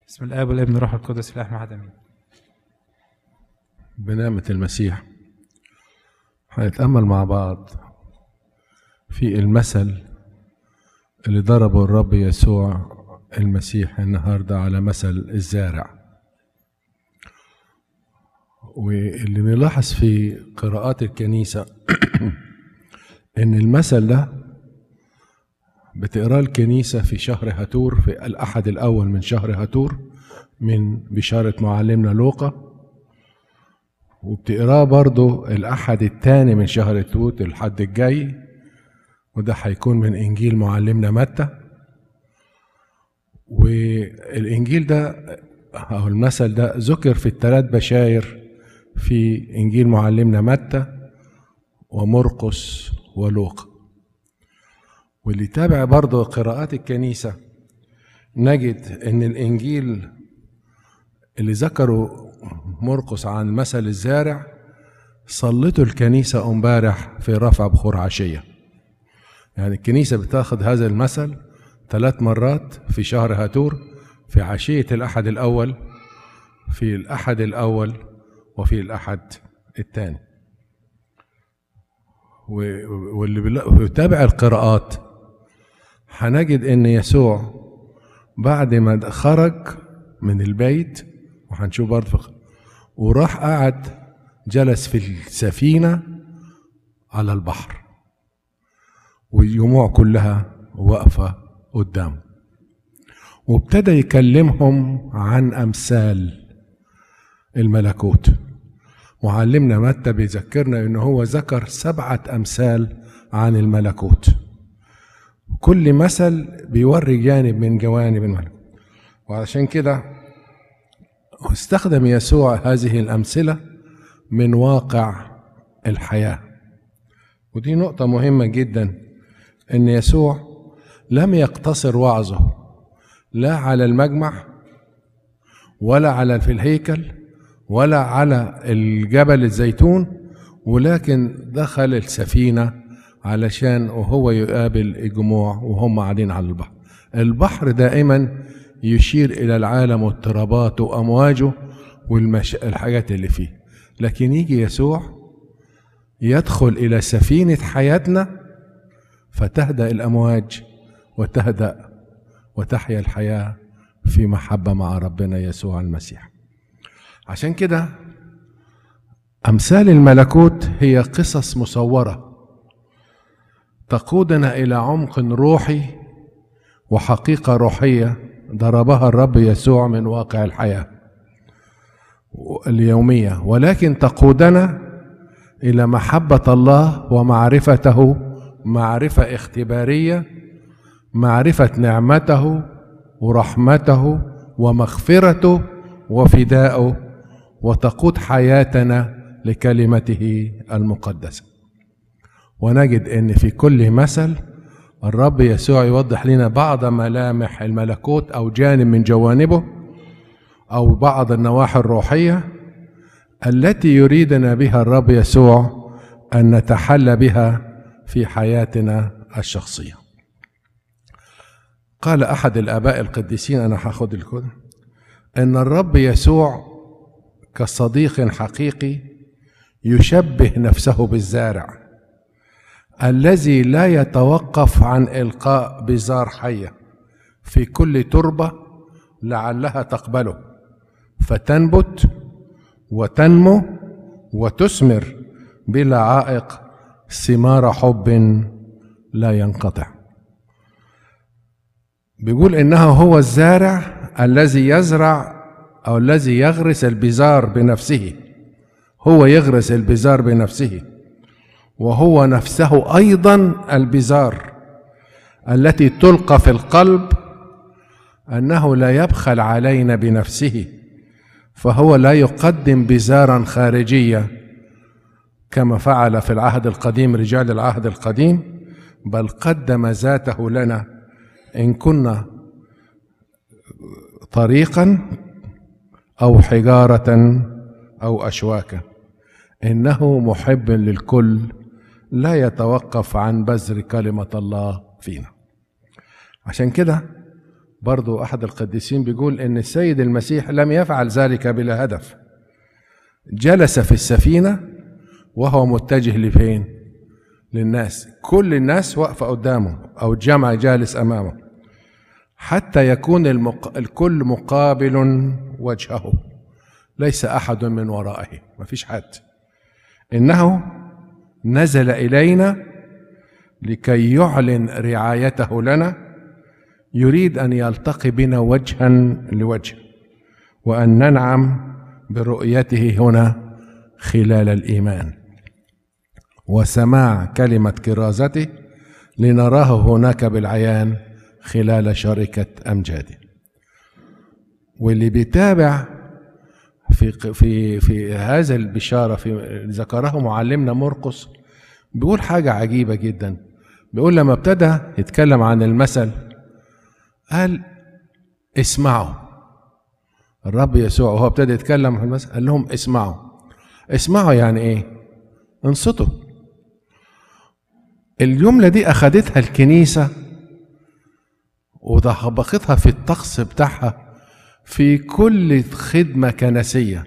بسم الاب والابن والروح القدس الاله احد امين بنعمة المسيح هنتأمل مع بعض في المثل اللي ضربه الرب يسوع المسيح النهارده على مثل الزارع واللي نلاحظ في قراءات الكنيسة إن المثل ده بتقراه الكنيسة في شهر هاتور في الأحد الأول من شهر هاتور من بشارة معلمنا لوقا وبتقراه برضو الأحد الثاني من شهر توت الحد الجاي وده هيكون من إنجيل معلمنا متى والإنجيل ده أو المثل ده ذكر في الثلاث بشاير في إنجيل معلمنا متى ومرقس ولوقا واللي تابع برضه قراءات الكنيسة نجد إن الإنجيل اللي ذكره مرقس عن مثل الزارع صلته الكنيسة امبارح في رفع بخور عشية يعني الكنيسة بتاخد هذا المثل ثلاث مرات في شهر هاتور في عشية الأحد الأول في الأحد الأول وفي الأحد الثاني واللي بيتابع القراءات هنجد ان يسوع بعد ما خرج من البيت وهنشوف برضه وراح قعد جلس في السفينة على البحر والجموع كلها واقفة قدامه وابتدى يكلمهم عن أمثال الملكوت معلمنا متى بيذكرنا ان هو ذكر سبعة امثال عن الملكوت كل مثل بيوري جانب من جوانب الملكوت وعشان كده استخدم يسوع هذه الامثله من واقع الحياه ودي نقطه مهمه جدا ان يسوع لم يقتصر وعظه لا على المجمع ولا على في الهيكل ولا على الجبل الزيتون ولكن دخل السفينة علشان وهو يقابل الجموع وهم قاعدين على البحر البحر دائما يشير إلى العالم واضطراباته وأمواجه والحاجات اللي فيه لكن يجي يسوع يدخل إلى سفينة حياتنا فتهدأ الأمواج وتهدأ وتحيا الحياة في محبة مع ربنا يسوع المسيح عشان كده امثال الملكوت هي قصص مصوره تقودنا الى عمق روحي وحقيقه روحيه ضربها الرب يسوع من واقع الحياه اليوميه ولكن تقودنا الى محبه الله ومعرفته معرفه اختباريه معرفه نعمته ورحمته ومغفرته وفداءه وتقود حياتنا لكلمته المقدسه ونجد ان في كل مثل الرب يسوع يوضح لنا بعض ملامح الملكوت او جانب من جوانبه او بعض النواحي الروحيه التي يريدنا بها الرب يسوع ان نتحلى بها في حياتنا الشخصيه قال احد الاباء القديسين انا هاخد الكل ان الرب يسوع كصديق حقيقي يشبه نفسه بالزارع الذي لا يتوقف عن القاء بزار حيه في كل تربه لعلها تقبله فتنبت وتنمو وتثمر بلا عائق ثمار حب لا ينقطع بيقول انه هو الزارع الذي يزرع او الذي يغرس البزار بنفسه هو يغرس البزار بنفسه وهو نفسه ايضا البزار التي تلقى في القلب انه لا يبخل علينا بنفسه فهو لا يقدم بزارا خارجيه كما فعل في العهد القديم رجال العهد القديم بل قدم ذاته لنا ان كنا طريقا او حجاره او اشواكا انه محب للكل لا يتوقف عن بذر كلمه الله فينا عشان كده برضو أحد القديسين بيقول إن السيد المسيح لم يفعل ذلك بلا هدف جلس في السفينة وهو متجه لفين للناس كل الناس واقفة قدامه أو الجمع جالس أمامه حتى يكون المق... الكل مقابل وجهه ليس أحد من ورائه ما فيش حد إنه نزل إلينا لكي يعلن رعايته لنا يريد ان يلتقي بنا وجها لوجه وان ننعم برؤيته هنا خلال الايمان وسماع كلمه كرازته لنراه هناك بالعيان خلال شركه امجاده واللي بيتابع في في في هذا البشاره في ذكره معلمنا مرقس بيقول حاجه عجيبه جدا بيقول لما ابتدى يتكلم عن المثل قال اسمعوا الرب يسوع وهو ابتدى يتكلم عن المثل قال لهم اسمعوا اسمعوا يعني ايه انصتوا الجملة دي أخدتها الكنيسة وطبقتها في الطقس بتاعها في كل خدمة كنسية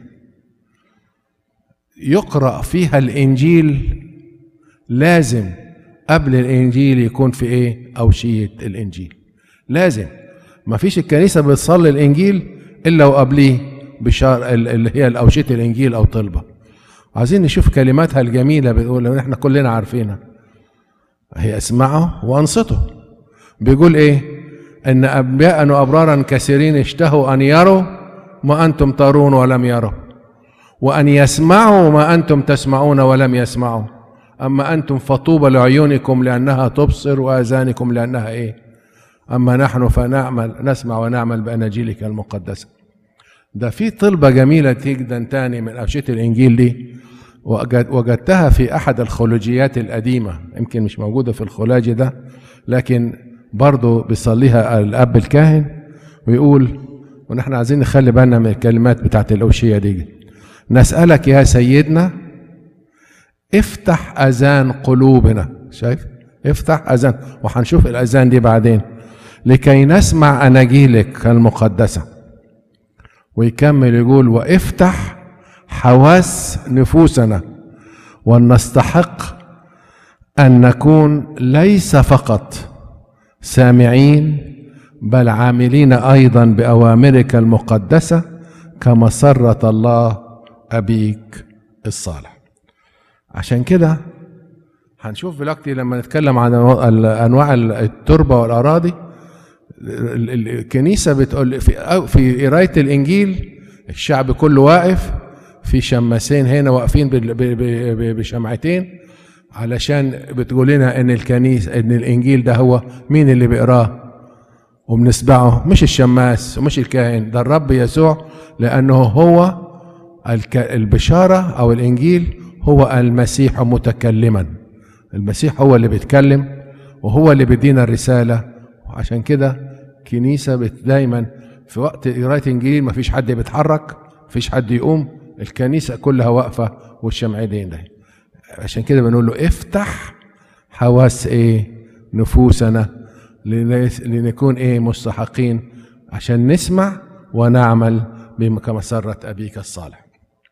يقرأ فيها الإنجيل لازم قبل الانجيل يكون في ايه اوشيه الانجيل لازم ما فيش الكنيسه بتصلي الانجيل الا وقبليه بشار اللي هي الاوشيه الانجيل او طلبه عايزين نشوف كلماتها الجميله بتقول احنا كلنا عارفينها هي اسمعوا وانصتوا بيقول ايه ان انبياء وابرارا كثيرين اشتهوا ان يروا ما انتم ترون ولم يروا وان يسمعوا ما انتم تسمعون ولم يسمعوا أما أنتم فطوبى لعيونكم لأنها تبصر وآذانكم لأنها إيه أما نحن فنعمل نسمع ونعمل بأناجيلك المقدسة ده في طلبة جميلة جدا تاني من أوشية الإنجيل دي وجدتها في أحد الخولوجيات القديمة يمكن مش موجودة في الخلاج ده لكن برضه بيصليها الأب الكاهن ويقول ونحن عايزين نخلي بالنا من الكلمات بتاعت الأوشية دي نسألك يا سيدنا افتح اذان قلوبنا شايف افتح اذان وهنشوف الاذان دي بعدين لكي نسمع اناجيلك المقدسه ويكمل يقول وافتح حواس نفوسنا ولنستحق ان نكون ليس فقط سامعين بل عاملين ايضا باوامرك المقدسه كمسره الله ابيك الصالح عشان كده هنشوف دلوقتي لما نتكلم عن انواع التربه والاراضي الكنيسه بتقول في في قرايه الانجيل الشعب كله واقف في شماسين هنا واقفين بشمعتين علشان بتقول لنا ان الكنيسه ان الانجيل ده هو مين اللي بيقراه وبنسمعه مش الشماس ومش الكاهن ده الرب يسوع لانه هو البشاره او الانجيل هو المسيح متكلما المسيح هو اللي بيتكلم وهو اللي بيدينا الرسالة وعشان كده كنيسة دايما في وقت قراية إنجيل مفيش حد بيتحرك مفيش حد يقوم الكنيسة كلها واقفة والشمعين ده عشان كده بنقول له افتح حواس ايه نفوسنا لنكون ايه مستحقين عشان نسمع ونعمل بمسرة أبيك الصالح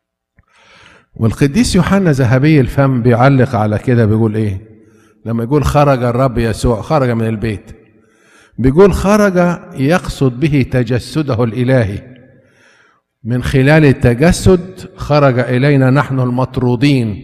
والقديس يوحنا ذهبي الفم بيعلق على كده بيقول ايه لما يقول خرج الرب يسوع خرج من البيت بيقول خرج يقصد به تجسده الالهي من خلال التجسد خرج الينا نحن المطرودين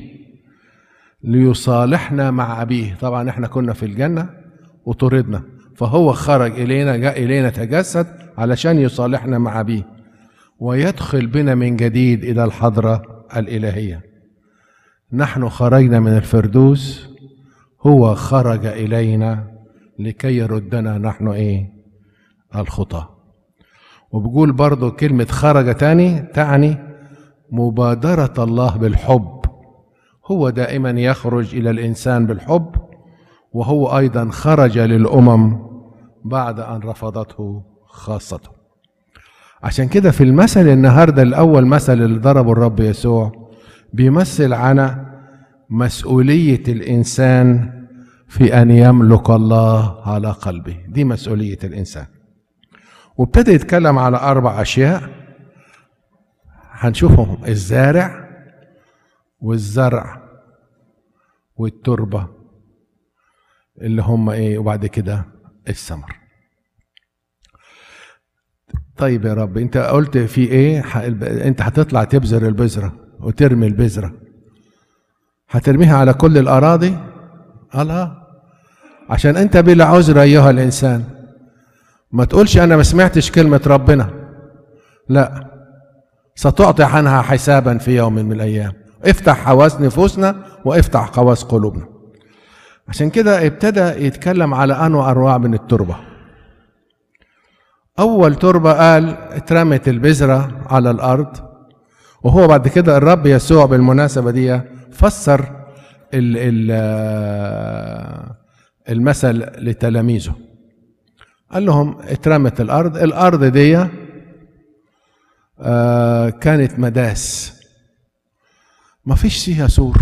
ليصالحنا مع ابيه طبعا احنا كنا في الجنه وطردنا فهو خرج الينا جاء الينا تجسد علشان يصالحنا مع ابيه ويدخل بنا من جديد الى الحضره الالهيه نحن خرجنا من الفردوس هو خرج الينا لكي يردنا نحن ايه الخطى وبقول برضو كلمة خرج تاني تعني مبادرة الله بالحب هو دائما يخرج إلى الإنسان بالحب وهو أيضا خرج للأمم بعد أن رفضته خاصته عشان كده في المثل النهارده الأول مثل اللي ضربه الرب يسوع بيمثل عن مسؤولية الإنسان في أن يملك الله على قلبه دي مسؤولية الإنسان وابتدى يتكلم على اربع اشياء هنشوفهم الزارع والزرع والتربه اللي هم ايه وبعد كده الثمر طيب يا رب انت قلت في ايه ح- الب- انت هتطلع تبذر البذره وترمي البذره هترميها على كل الاراضي الله عشان انت بلا عذر ايها الانسان ما تقولش انا ما سمعتش كلمه ربنا لا ستعطي عنها حسابا في يوم من الايام افتح حواس نفوسنا وافتح حواس قلوبنا عشان كده ابتدى يتكلم على انواع انواع من التربه اول تربه قال اترمت البذره على الارض وهو بعد كده الرب يسوع بالمناسبه دي فسر ال ال المثل لتلاميذه قال لهم اترمت الارض الارض دي آه، كانت مداس ما فيش فيها سور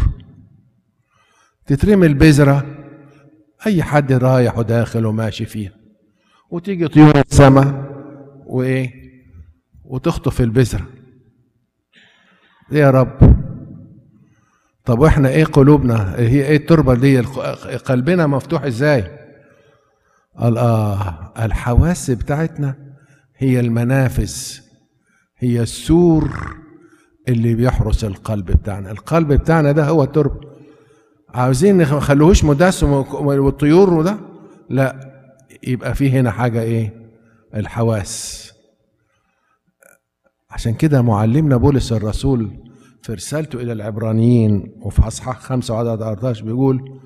تترمي البذرة أي حد رايح وداخل وماشي فيها وتيجي طيور السماء وإيه وتخطف البذرة إيه يا رب طب واحنا ايه قلوبنا هي ايه التربه دي قلبنا مفتوح ازاي قال اه الحواس بتاعتنا هي المنافذ هي السور اللي بيحرس القلب بتاعنا القلب بتاعنا ده هو التربه عاوزين ما نخلوهوش مداس والطيور وده لا يبقى في هنا حاجه ايه الحواس عشان كده معلمنا بولس الرسول في رسالته الى العبرانيين وفي اصحاح 5 وعدد 14 بيقول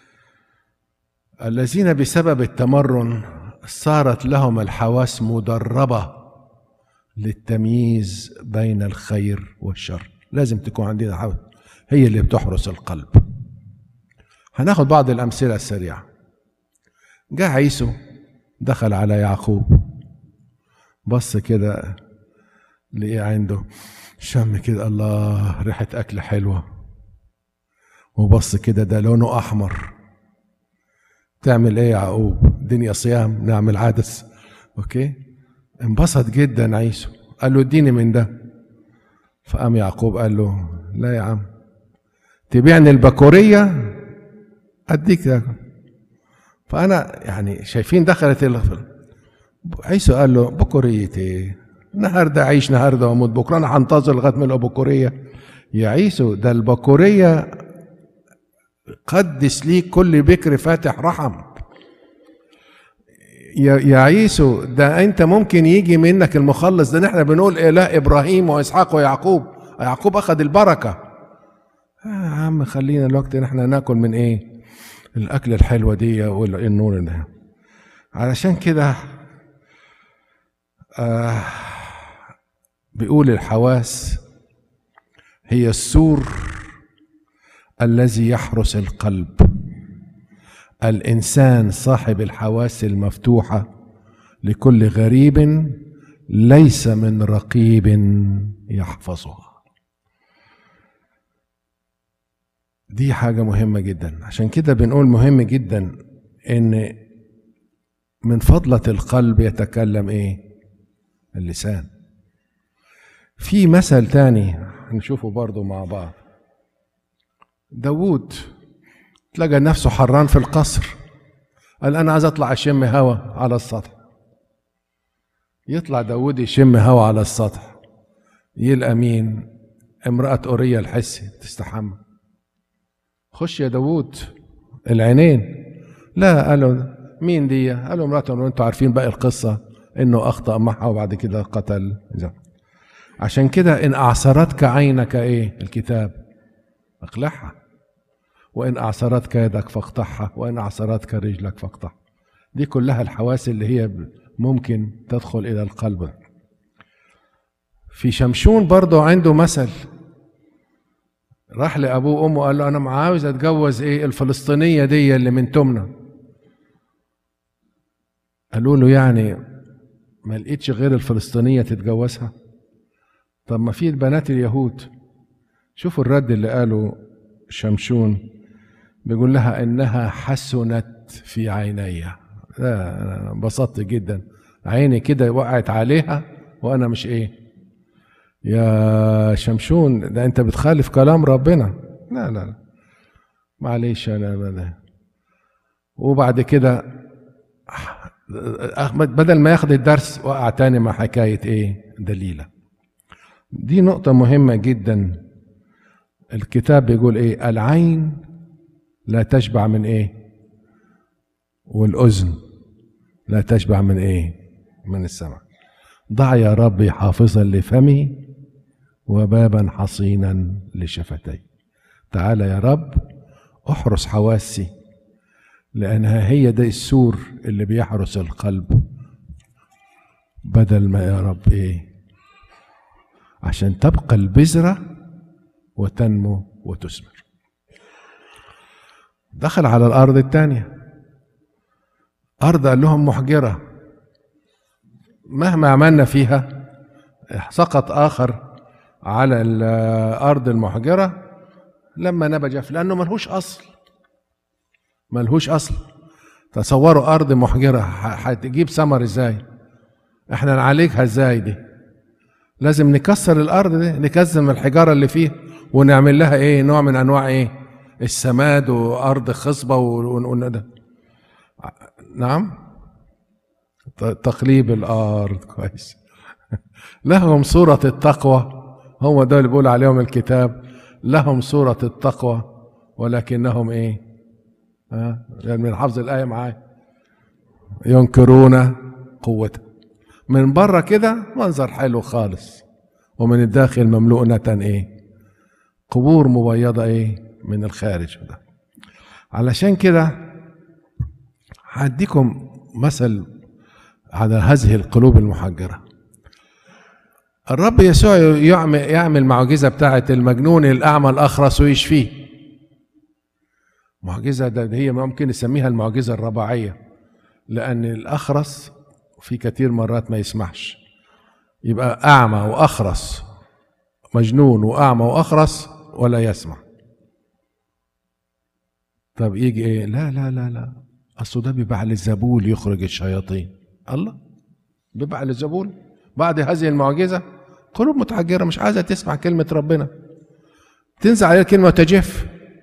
الذين بسبب التمرن صارت لهم الحواس مدربه للتمييز بين الخير والشر لازم تكون عندنا حواس هي اللي بتحرس القلب هناخد بعض الامثله السريعه جاء عيسو دخل على يعقوب بص كده لقيه عنده شم كده الله ريحة أكل حلوة وبص كده ده لونه أحمر تعمل إيه يا يعقوب؟ الدنيا صيام نعمل عدس أوكي؟ انبسط جدا عيسو قال له اديني من ده فقام يعقوب قال له لا يا عم تبيعني البكورية أديك ده فأنا يعني شايفين دخلت ال- عيسو قال له بكورية إيه؟ النهارده عيش النهارده واموت بكره انا هنتظر لغايه ما البكوريه يا عيسو ده البكوريه قدس ليك كل بكر فاتح رحم يا يا عيسو ده انت ممكن يجي منك المخلص ده نحن بنقول اله ابراهيم واسحاق ويعقوب يعقوب اخذ البركه آه يا عم خلينا الوقت نحن ناكل من ايه الاكل الحلوه دي والنور ده علشان كده آه بيقول الحواس هي السور الذي يحرس القلب الانسان صاحب الحواس المفتوحه لكل غريب ليس من رقيب يحفظها دي حاجه مهمه جدا عشان كده بنقول مهم جدا ان من فضله القلب يتكلم ايه اللسان في مثل تاني هنشوفه برضو مع بعض داوود تلاقى نفسه حران في القصر قال انا عايز اطلع اشم هوا على السطح يطلع داوود يشم هوا على السطح يلقى مين امرأة أورية الحسي تستحمى خش يا داوود العينين لا قالوا مين دي قالوا امرأة وانتوا عارفين باقي القصة انه اخطأ معها وبعد كده قتل عشان كده ان اعصرتك عينك ايه الكتاب اقلعها وان اعصرتك يدك فاقطعها وان اعصرتك رجلك فاقطعها دي كلها الحواس اللي هي ممكن تدخل الى القلب في شمشون برضه عنده مثل راح لابوه وامه قال له انا عاوز اتجوز ايه الفلسطينيه دي اللي من تمنى قالوا له يعني ما لقيتش غير الفلسطينيه تتجوزها طب ما في البنات اليهود شوفوا الرد اللي قاله شمشون بيقول لها انها حسنت في عيني لا انا انبسطت جدا عيني كده وقعت عليها وانا مش ايه يا شمشون ده انت بتخالف كلام ربنا لا لا لا معلش انا أنا- وبعد كده احمد بدل ما ياخد الدرس وقع تاني مع حكايه ايه دليله دي نقطه مهمه جدا الكتاب بيقول ايه العين لا تشبع من ايه والاذن لا تشبع من ايه من السمع ضع يا ربي حافظا لفمي وبابا حصينا لشفتي تعال يا رب احرس حواسي لانها هي ده السور اللي بيحرس القلب بدل ما يا رب ايه عشان تبقى البذره وتنمو وتثمر دخل على الارض الثانيه ارض قال لهم محجره مهما عملنا فيها سقط اخر على الارض المحجره لما نبج لانه ملهوش اصل ملهوش اصل تصوروا ارض محجره ح- هتجيب ثمر ازاي احنا نعالجها ازاي دي لازم نكسر الارض دي نكزم الحجاره اللي فيها ونعمل لها ايه نوع من انواع ايه السماد وارض خصبه و... و... ده. نعم ت- تقليب الارض كويس لهم صوره التقوى هم ده اللي بيقول عليهم الكتاب لهم صوره التقوى ولكنهم ايه ها يعني من حفظ الايه معايا ينكرون قوته من بره كده منظر حلو خالص ومن الداخل مملوء ايه قبور مبيضة ايه من الخارج ده علشان كده هديكم مثل على هذه القلوب المحجرة الرب يسوع يعمل, يعمل معجزة بتاعة المجنون الأعمى الأخرس ويشفيه معجزة ده هي ممكن نسميها المعجزة الرباعية لأن الأخرس في كثير مرات ما يسمعش يبقى أعمى وأخرس مجنون وأعمى وأخرس ولا يسمع طب يجي إيه لا لا لا لا أصله ده بيبقى على الزبول يخرج الشياطين الله بيبقى على الزبول بعد هذه المعجزة قلوب متحجرة مش عايزة تسمع كلمة ربنا تنزل عليها كلمة تجف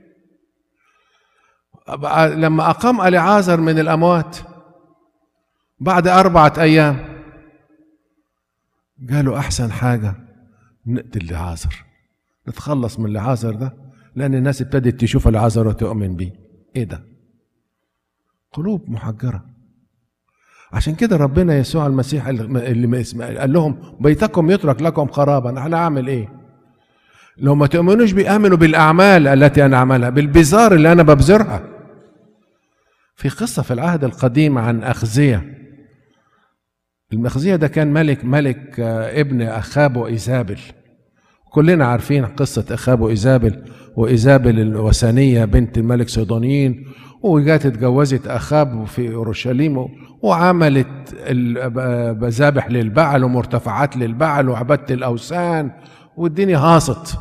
لما أقام أليعازر من الأموات بعد أربعة أيام قالوا أحسن حاجة نقتل لعازر نتخلص من لعازر ده لأن الناس ابتدت تشوف لعازر وتؤمن بيه إيه ده؟ قلوب محجرة عشان كده ربنا يسوع المسيح اللي ما اسمه قال لهم بيتكم يترك لكم خرابا انا اعمل ايه لو ما تؤمنوش بيامنوا بالاعمال التي انا اعملها بالبزار اللي انا ببذرها في قصه في العهد القديم عن اخزيه المخزيه ده كان ملك ملك ابن اخاب وايزابل كلنا عارفين قصة أخاب وإيزابل وإيزابل الوثنية بنت الملك صيدونيين وجات اتجوزت أخاب في أورشليم وعملت مذابح للبعل ومرتفعات للبعل وعبدة الأوثان والدنيا هاصت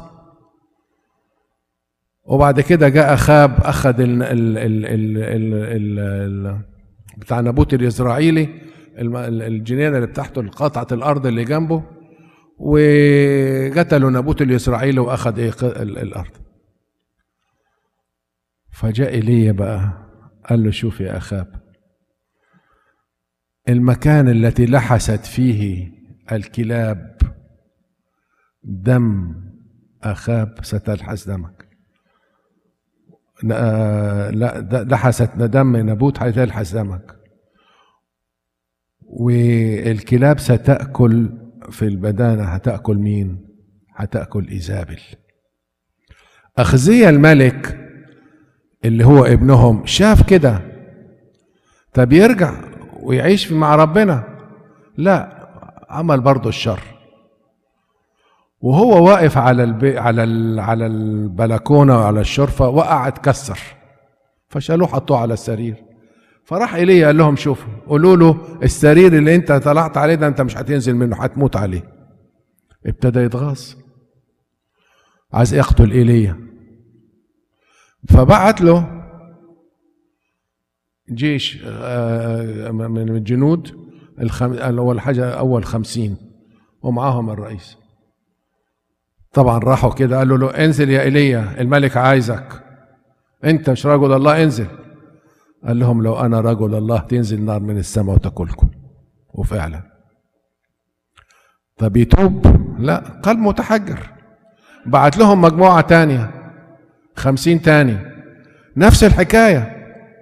وبعد كده جاء أخاب أخذ ال ال ال ال ال ال بتاع نابوت الإسرائيلي الجنينة اللي بتاعته قطعة الأرض اللي جنبه وقتلوا نابوت الإسرائيلي وأخذ إيه الأرض فجاء إيليا بقى قال له شوف يا أخاب المكان التي لحست فيه الكلاب دم أخاب ستلحس دمك لا لحست دم نابوت هتلحس دمك والكلاب ستأكل في البدانة هتأكل مين؟ هتأكل إيزابل أخزية الملك اللي هو ابنهم شاف كده طب يرجع ويعيش مع ربنا لا عمل برضه الشر وهو واقف على البي على ال على البلكونه وعلى الشرفه وقع اتكسر فشالوه حطوه على السرير فراح ايليا قال لهم شوفوا قولوا له السرير اللي انت طلعت عليه ده انت مش هتنزل منه هتموت عليه ابتدى يتغاظ عايز يقتل ايليا فبعت له جيش من الجنود الخم... أول حاجة أول خمسين ومعاهم الرئيس طبعا راحوا كده قالوا له انزل يا ايليا الملك عايزك انت مش رجل الله انزل قال لهم لو انا رجل الله تنزل نار من السماء وتاكلكم وفعلا طب يتوب لا قلب متحجر بعت لهم مجموعة تانية خمسين تاني نفس الحكاية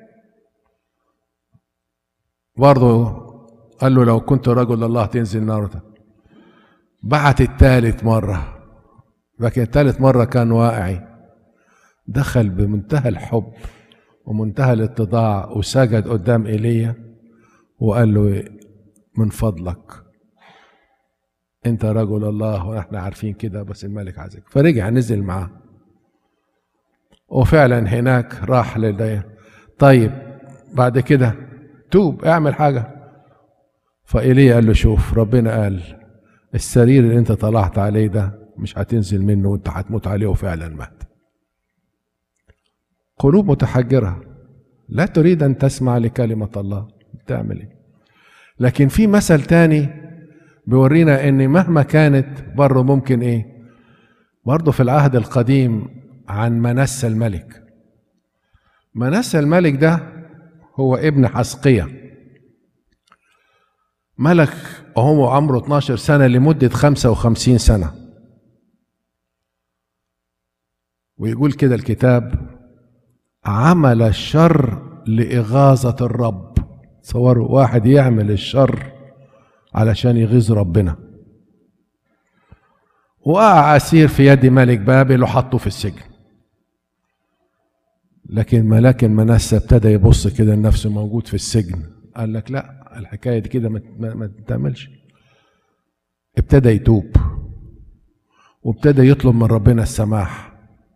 برضه قال له لو كنت رجل الله تنزل نار بعت التالت مرة لكن التالت مرة كان واقعي دخل بمنتهى الحب ومنتهى الاتضاع وسجد قدام ايليا وقال له من فضلك انت رجل الله واحنا عارفين كده بس الملك عايزك فرجع نزل معاه وفعلا هناك راح للديان طيب بعد كده توب اعمل حاجة فإيليا قال له شوف ربنا قال السرير اللي انت طلعت عليه ده مش هتنزل منه وانت هتموت عليه وفعلا مات قلوب متحجرة لا تريد أن تسمع لكلمة الله تعمل إيه لكن في مثل تاني بيورينا ان مهما كانت برضه ممكن ايه برضه في العهد القديم عن منسى الملك منسى الملك ده هو ابن حسقية ملك وهو عمره 12 سنة لمدة 55 سنة ويقول كده الكتاب عمل الشر لإغاظة الرب تصوروا واحد يعمل الشر علشان يغيظ ربنا وقع أسير في يد ملك بابل وحطه في السجن لكن ملاك المنسى ابتدى يبص كده لنفسه موجود في السجن قال لك لا الحكاية دي كده ما, ما, ما تعملش ابتدى يتوب وابتدى يطلب من ربنا السماح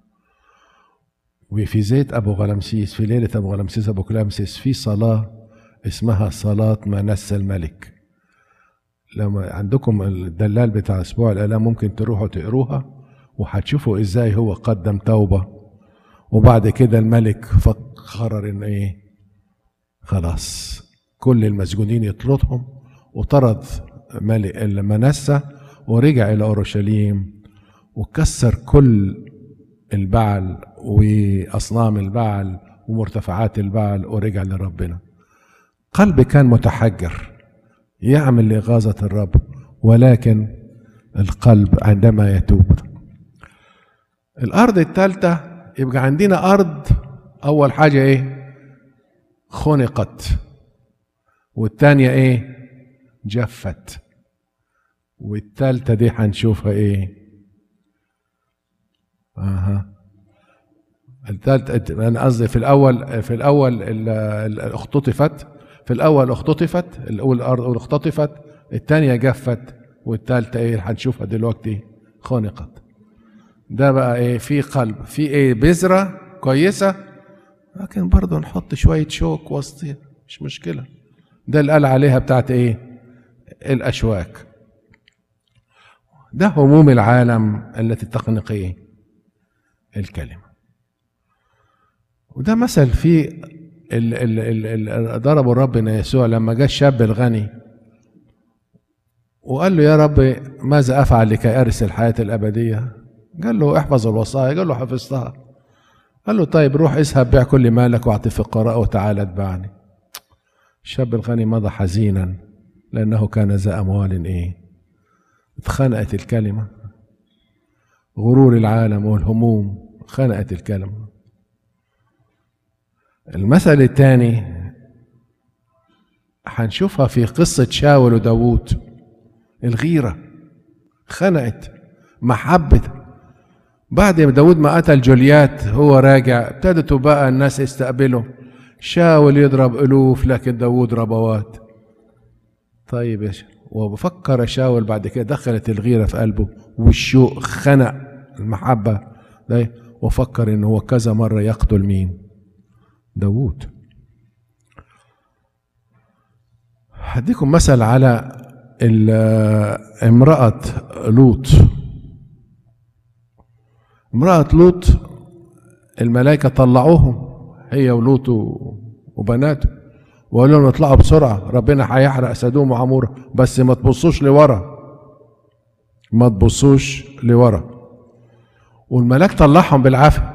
وفي زيت ابو غلمسيس في ليله ابو غلمسيس ابو كلامسيس في صلاه اسمها صلاه منسى الملك لما عندكم الدلال بتاع اسبوع الالام ممكن تروحوا تقروها وهتشوفوا ازاي هو قدم توبه وبعد كده الملك قرر ان ايه خلاص كل المسجونين يطردهم وطرد ملك المنسى ورجع الى اورشليم وكسر كل البعل واصنام البعل ومرتفعات البعل ورجع لربنا قلبي كان متحجر يعمل لإغاظة الرب ولكن القلب عندما يتوب الأرض الثالثة يبقى عندنا أرض أول حاجة إيه خنقت والتانية إيه جفت والتالتة دي هنشوفها إيه اها الثالث انا قصدي في الاول في الاول اختطفت في الاول اختطفت الاول الارض اختطفت الثانيه جفت والثالثه ايه هنشوفها دلوقتي خنقت ده بقى ايه في قلب في ايه بذره كويسه لكن برضه نحط شويه شوك وسطها مش مشكله ده اللي قال عليها بتاعت ايه الاشواك ده هموم العالم التي تخنق ايه الكلمة وده مثل في ال ال ال ضربه ربنا يسوع لما جاء الشاب الغني وقال له يا رب ماذا افعل لكي ارث الحياه الابديه؟ قال له احفظ الوصايا قال له حفظتها قال له طيب روح اذهب بيع كل مالك واعطي فقراء وتعالى اتبعني الشاب الغني مضى حزينا لانه كان ذا اموال ايه اتخنقت الكلمه غرور العالم والهموم خنقت الكلمة المثل الثاني هنشوفها في قصة شاول وداوود الغيرة خنقت محبة بعد ما داود ما قتل جوليات هو راجع ابتدتوا بقى الناس يستقبلوا شاول يضرب ألوف لكن داود ربوات طيب يا وبفكر شاول بعد كده دخلت الغيرة في قلبه والشوق خنق المحبة ده وفكر ان هو كذا مرة يقتل مين داوود هديكم مثل على امرأة لوط امرأة لوط الملائكة طلعوهم هي ولوط وبناته وقال لهم اطلعوا بسرعة ربنا هيحرق سدوم وعمورة بس ما تبصوش لورا ما تبصوش لورا والملاك طلعهم بالعافية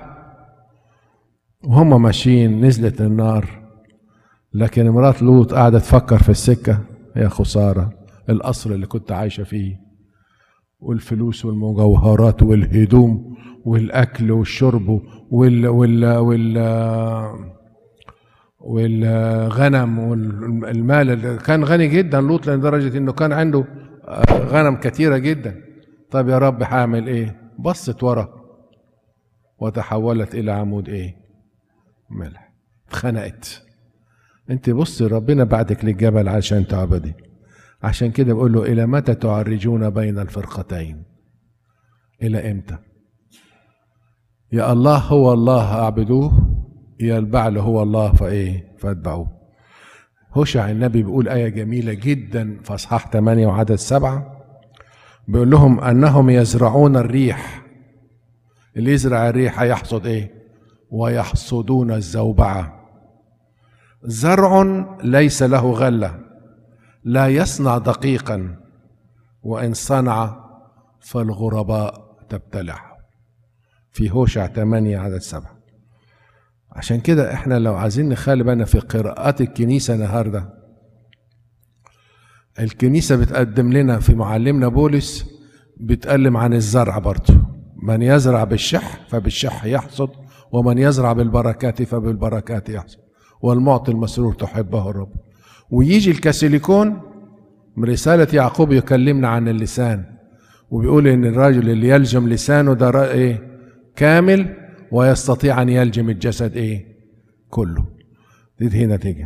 وهم ماشيين نزلت النار لكن مرات لوط قاعدة تفكر في السكة يا خسارة القصر اللي كنت عايشة فيه والفلوس والمجوهرات والهدوم والأكل والشرب وال وال وال والغنم والمال اللي كان غني جدا لوط لدرجة انه كان عنده غنم كثيرة جدا طب يا رب هعمل ايه بصت ورا وتحولت الى عمود ايه ملح اتخنقت انت بصي ربنا بعدك للجبل عشان تعبدي عشان كده بقول له الى متى تعرجون بين الفرقتين الى امتى يا الله هو الله اعبدوه يا البعل هو الله فايه فاتبعوه هوشع النبي بيقول آية جميلة جدا في أصحاح 8 وعدد سبعة بيقول لهم أنهم يزرعون الريح اللي يزرع الريح هيحصد إيه؟ ويحصدون الزوبعة زرع ليس له غلة لا يصنع دقيقا وإن صنع فالغرباء تبتلعه في هوشع 8 عدد سبعة عشان كده احنا لو عايزين نخلي بالنا في قراءات الكنيسة النهاردة الكنيسة بتقدم لنا في معلمنا بولس بتقلم عن الزرع برضه من يزرع بالشح فبالشح يحصد ومن يزرع بالبركات فبالبركات يحصد والمعطي المسرور تحبه الرب ويجي الكاسيليكون من رسالة يعقوب يكلمنا عن اللسان وبيقول ان الراجل اللي يلجم لسانه ده ايه كامل ويستطيع ان يلجم الجسد ايه كله دي هنا تيجي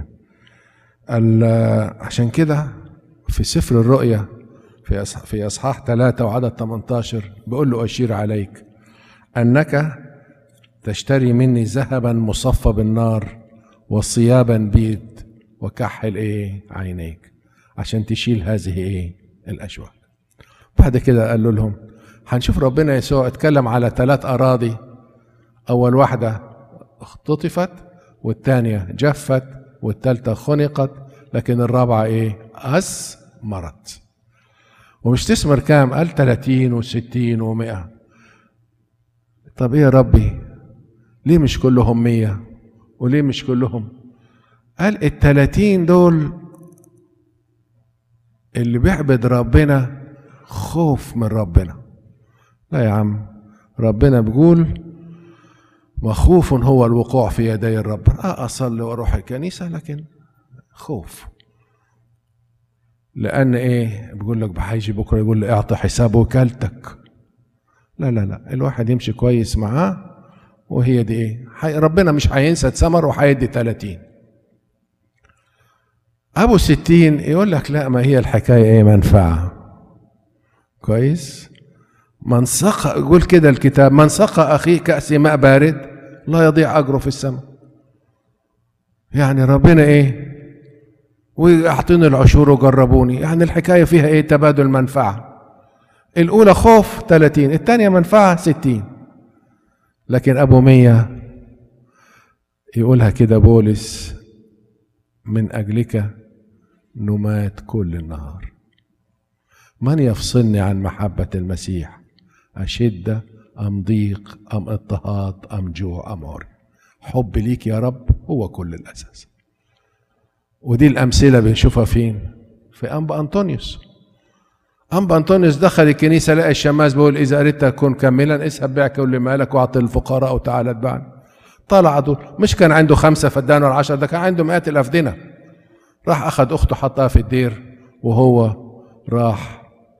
عشان كده في سفر الرؤيا في في اصحاح 3 وعدد 18 بيقول له اشير عليك انك تشتري مني ذهبا مصفى بالنار وصيابا بيض وكحل ايه عينيك عشان تشيل هذه ايه الاشواك بعد كده قال لهم هنشوف ربنا يسوع اتكلم على ثلاث اراضي اول واحده اختطفت والثانيه جفت والثالثه خنقت لكن الرابعه ايه اثمرت ومش تثمر كام قال 30 و60 و100 طب ايه يا ربي ليه مش كلهم 100 وليه مش كلهم قال التلاتين دول اللي بيعبد ربنا خوف من ربنا لا يا عم ربنا بيقول مخوف هو الوقوع في يدي الرب اه اصلي واروح الكنيسه لكن خوف لان ايه بيقول لك هيجي بكره يقول لي اعطي حساب وكالتك لا لا لا الواحد يمشي كويس معاه وهي دي ايه حي ربنا مش هينسى ثمر وهيدي 30 ابو ستين يقول لك لا ما هي الحكايه ايه منفعه كويس من سقى يقول كده الكتاب من سقى اخيه كاس ماء بارد لا يضيع اجره في السماء يعني ربنا ايه ويعطيني العشور وجربوني يعني الحكايه فيها ايه تبادل منفعه الاولى خوف 30 الثانيه منفعه 60 لكن ابو مية يقولها كده بولس من اجلك نمات كل النهار من يفصلني عن محبه المسيح اشده ام ضيق ام اضطهاد ام جوع ام عري حب ليك يا رب هو كل الاساس ودي الامثله بنشوفها فين في انبا انطونيوس انبا انطونيوس دخل الكنيسه لقى الشماس بيقول اذا اردت تكون كاملا اذهب بيع كل مالك واعطي الفقراء وتعالى اتبعني طلع دول مش كان عنده خمسه فدان ولا عشرة ده كان عنده مئات الافدنه راح اخذ اخته حطها في الدير وهو راح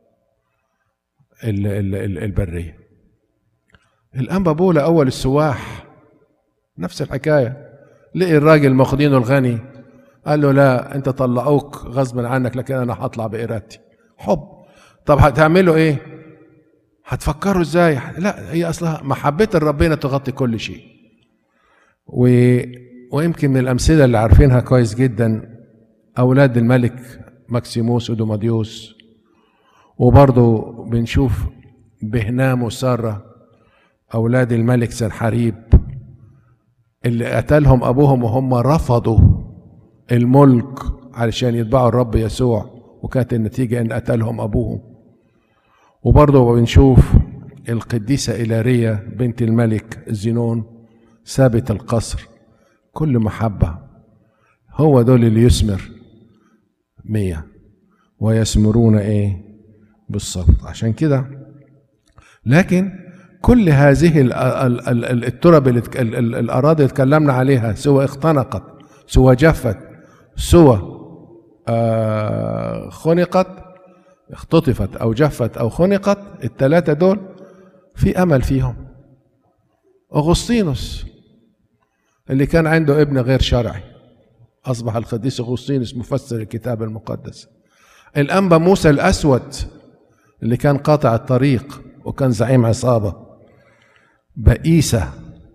ال ال ال البريه الانبا بولا اول السواح نفس الحكايه لقي الراجل ماخدينه الغني قال له لا انت طلعوك غصبا عنك لكن انا هطلع بارادتي حب طب هتعملوا ايه هتفكروا ازاي لا هي اصلها محبه ربنا تغطي كل شيء و... ويمكن من الامثله اللي عارفينها كويس جدا اولاد الملك ماكسيموس ودوماديوس وبرضه بنشوف بهنام وساره اولاد الملك سنحريب اللي قتلهم ابوهم وهم رفضوا الملك علشان يتبعوا الرب يسوع وكانت النتيجة إن قتلهم أبوهم وبرضه بنشوف القديسة إيلاريا بنت الملك زينون سابت القصر كل محبة هو دول اللي يثمر مية ويثمرون ايه بالصبر عشان كده لكن كل هذه ال- ال- ال- ال- الترب اللي اتك- ال- ال- الاراضي اللي اتكلمنا عليها سوى اختنقت سوى جفت سوى آه خنقت اختطفت او جفت او خنقت الثلاثه دول في امل فيهم اغسطينوس اللي كان عنده ابن غير شرعي اصبح القديس اغسطينوس مفسر الكتاب المقدس الانبا موسى الاسود اللي كان قاطع الطريق وكان زعيم عصابه بئيسه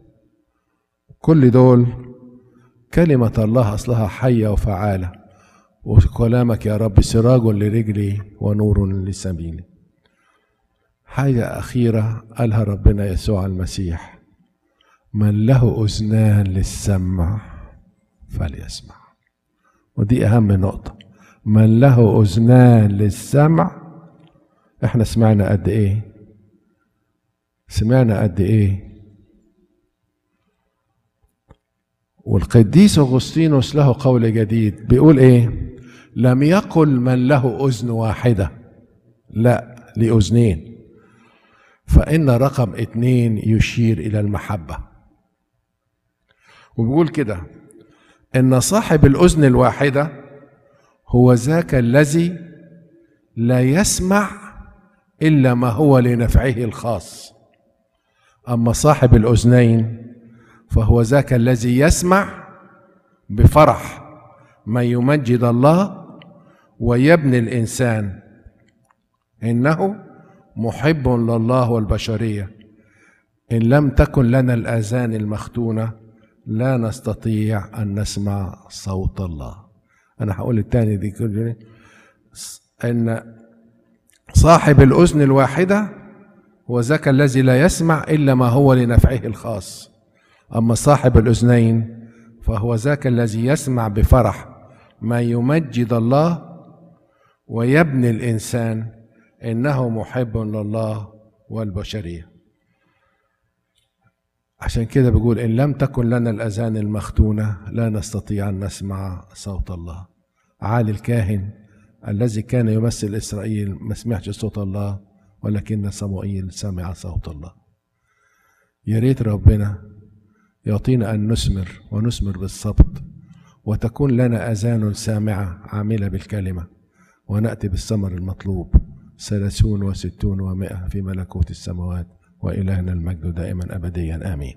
كل دول كلمه الله اصلها حيه وفعاله وكلامك يا رب سراج لرجلي ونور لسبيلي حاجه اخيره قالها ربنا يسوع المسيح من له اذنان للسمع فليسمع ودي اهم نقطه من له اذنان للسمع احنا سمعنا قد ايه سمعنا قد ايه والقديس اغسطينوس له قول جديد بيقول ايه لم يقل من له اذن واحده لا لاذنين فان رقم اتنين يشير الى المحبه وبيقول كده ان صاحب الاذن الواحده هو ذاك الذي لا يسمع الا ما هو لنفعه الخاص اما صاحب الاذنين فهو ذاك الذي يسمع بفرح ما يمجد الله ويبني الانسان انه محب لله والبشريه ان لم تكن لنا الاذان المختونه لا نستطيع ان نسمع صوت الله انا هقول التاني دي كل ان صاحب الاذن الواحده هو ذاك الذي لا يسمع الا ما هو لنفعه الخاص اما صاحب الاذنين فهو ذاك الذي يسمع بفرح ما يمجد الله ويبني الانسان انه محب لله والبشريه عشان كده بيقول ان لم تكن لنا الاذان المختونه لا نستطيع ان نسمع صوت الله عالي الكاهن الذي كان يمثل اسرائيل ما سمعش صوت الله ولكن صموئيل سمع صوت الله يا ريت ربنا يعطينا ان نثمر ونثمر بالصبت وتكون لنا اذان سامعه عامله بالكلمه وناتي بالثمر المطلوب ثلاثون وستون ومائه في ملكوت السماوات والهنا المجد دائما ابديا امين